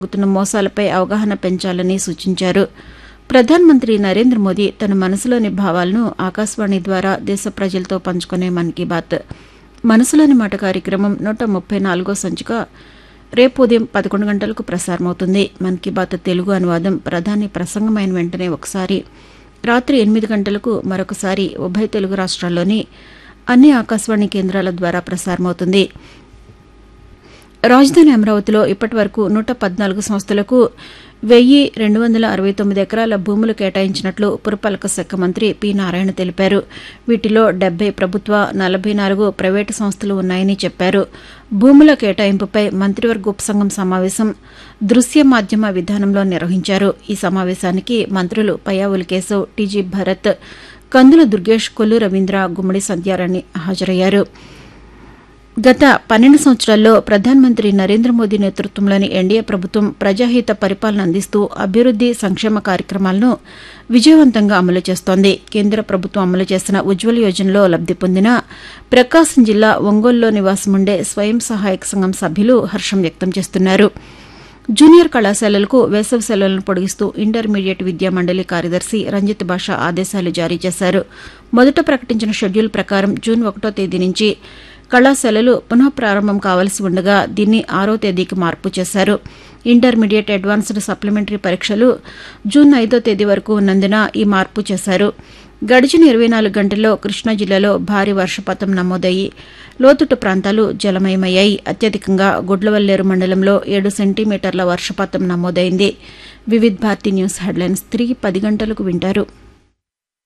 జరుగుతున్న మోసాలపై అవగాహన పెంచాలని సూచించారు ప్రధానమంత్రి నరేంద్ర మోదీ తన మనసులోని భావాలను ఆకాశవాణి ద్వారా దేశ ప్రజలతో పంచుకునే మన్ కీ బాత్ మనసులోని మాట కార్యక్రమం నూట ముప్పై నాలుగో సంచిక రేపు ఉదయం పదకొండు గంటలకు ప్రసారమవుతుంది మన్ కీ బాత్ తెలుగు అనువాదం ప్రధాని ప్రసంగమైన వెంటనే ఒకసారి రాత్రి ఎనిమిది గంటలకు మరొకసారి ఉభయ తెలుగు రాష్ట్రాల్లోని అన్ని ఆకాశవాణి కేంద్రాల ద్వారా ప్రసారమవుతుంది రాజధాని అమరావతిలో ఇప్పటి వరకు నూట పద్నాలుగు సంస్థలకు వెయ్యి రెండు వందల అరవై తొమ్మిది ఎకరాల భూములు కేటాయించినట్లు పురపాలక శాఖ మంత్రి పి నారాయణ తెలిపారు వీటిలో డెబ్బై ప్రభుత్వ నలభై నాలుగు ప్రైవేటు సంస్థలు ఉన్నాయని చెప్పారు భూముల కేటాయింపుపై మంత్రివర్గ ఉపసంఘం సమావేశం దృశ్య మాధ్యమ విధానంలో నిర్వహించారు ఈ సమావేశానికి మంత్రులు పయ్యావుల కేశవ్ టీజీ భరత్ కందుల దుర్గేష్ కొల్లు రవీంద్ర గుమ్మడి సంధ్యారాణి హాజరయ్యారు గత పన్నెండు సంవత్సరాల్లో ప్రధానమంత్రి నరేంద్ర మోదీ నేతృత్వంలోని ఎన్డీఏ ప్రభుత్వం ప్రజాహిత పరిపాలన అందిస్తూ అభివృద్ది సంక్షేమ కార్యక్రమాలను విజయవంతంగా అమలు చేస్తోంది కేంద్ర ప్రభుత్వం అమలు చేసిన ఉజ్వల యోజనలో లబ్ది పొందిన ప్రకాశం జిల్లా ఒంగోలులో నివాసముండే స్వయం సహాయక సంఘం సభ్యులు హర్షం వ్యక్తం చేస్తున్నారు జూనియర్ కళాశాలలకు వేసవి సెలవులను పొడిగిస్తూ ఇంటర్మీడియట్ విద్యా మండలి కార్యదర్శి రంజిత్ భాష ఆదేశాలు జారీ చేశారు మొదట ప్రకటించిన షెడ్యూల్ ప్రకారం జూన్ ఒకటో తేదీ నుంచి కళాశాలలు పునః ప్రారంభం కావాల్సి ఉండగా దీన్ని ఆరో తేదీకి మార్పు చేశారు ఇంటర్మీడియట్ అడ్వాన్స్డ్ సప్లిమెంటరీ పరీక్షలు జూన్ ఐదో తేదీ వరకు ఉన్నందున ఈ మార్పు చేశారు గడిచిన ఇరవై నాలుగు గంటల్లో కృష్ణా జిల్లాలో భారీ వర్షపాతం నమోదయ్యి లోతుట్టు ప్రాంతాలు జలమయమయ్యాయి అత్యధికంగా గుడ్లవల్లేరు మండలంలో ఏడు సెంటీమీటర్ల వర్షపాతం నమోదైంది వివిధ్ భారతి న్యూస్ హెడ్లైన్స్ తిరిగి పది గంటలకు వింటారు